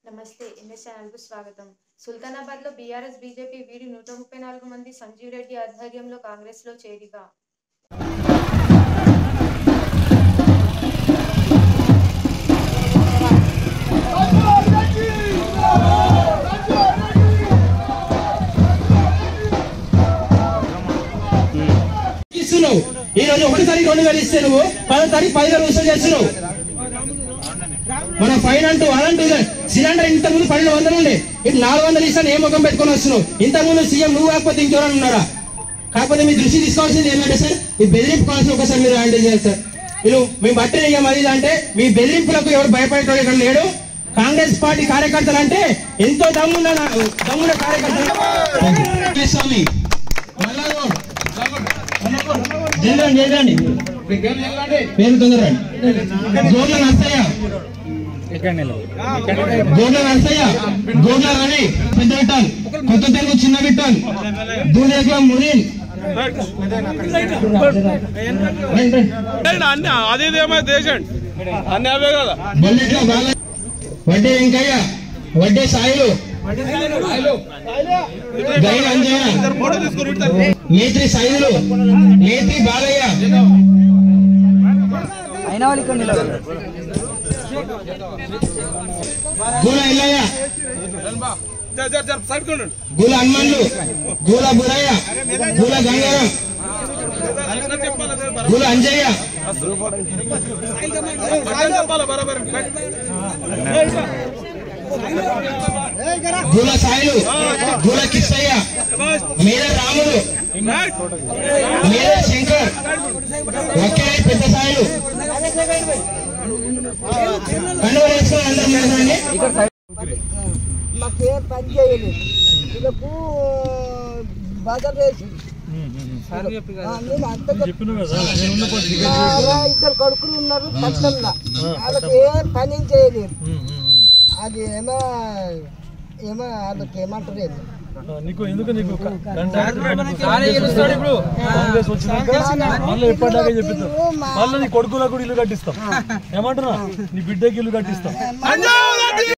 నమస్తే ఎంఎస్ ఛానల్కు స్వాగతం సుల్తానాబాద్లో బీఆర్ఎస్ బీజేపీ వీడి నూట ముప్పై నాలుగు మంది సంజీవ్ రెడ్డి ఆధ్వర్యంలో కాంగ్రెస్లో చేరిక ఇస్తున్నావు ఈ రోజు ఒకటి తారీఖు రెండు వేలు ఇస్తే నువ్వు పదో తారీఖు పది వేలు వసూలు చేస్తున్నావు మన ఫైన్ అంటూ అదంటూ ఇదే. సిలిండర్ ఇంత ముందు పన్నెండు వందలు ఉండే ఇటు నాలుగు వందలు ఇస్తాను ఏ ముఖం పెట్టుకొని వస్తున్నావు ఇంత ముందు సీఎం నువ్వు కాకపోతే ఇంకెవరైనా ఉన్నారా కాకపోతే మీ దృష్టి తీసుకోవాల్సింది ఏంటంటే సార్ ఈ బెదిరింపుకోవాల్సిన ఒకసారి మీరు హ్యాండిల్ చేయాలి సార్ మీరు మేము బట్టి అయ్యాం అది ఇది అంటే మీ బెదిరింపులకు ఎవరు భయపడేటోడు ఇక్కడ లేడు కాంగ్రెస్ పార్టీ కార్యకర్తలు అంటే ఎంతో దమ్మున్న నా- దమ్మున్న కార్యకర్తలు స్వామి మల్లాగౌడ్ జల్దండి జల్దండి పేరు తొందరండి గోడ్ల నర్సయ్య గోడ్ల నర్సయ్య గోడ్ల రవి పెద్ద విట్టాల్ కొత్త తెలుగు చిన్న విట్టాల్ దూదేకుల మునీన్ రండి, రండి. అన్ని అది ఇదేమో దేశం అన్ని అవే కదా బొల్లెట్ల బాల వడ్డే వెంకయ్య వడ్డే సాయిలు గైడ్ అంజయ్య నేత్రి సాయిలు నేత్రి బాలయ్య అయినా వాళ్ళు ఇక్కడ నిలబడరు గూల ఎల్లయ్య జర జర జర సైడ్ కొండండి గూల హనుమన్లు గూల బురయ్య గూల గంగారం గూల అంజయ్య చెప్పాలి బరాబర్ గూల సాయిలు గూల కిష్టయ్య మీద రాములు మీద శంకర్ ఒకే పెద్ద సాయిలు కండువ వేసుకొని అందరం నిలబడండి. మాకు ఏ పని చేయలేదు వీళ్ళకు బజార్ వేసి ఆ, నేను అంత చెప్- ఆ, ఇద్దరు కొడుకులు ఉన్నారు పట్టణంలో వాళ్ళకి ఏ పని చేయలేదు అది ఏమో ఏమో వాళ్ళకి ఏమంటారు ఏమో నీకు ఎందుకు నీకు కాంగ్రెస్ వచ్చినాక మళ్ళీ ఎప్పటిదాకా చెప్పిస్తాం మళ్ళీ నీ కొడుకులకు కూడా ఇల్లు కట్టిస్తాం ఏమంటున్నా నీ బిడ్డకి ఇల్లు కట్టిస్తాం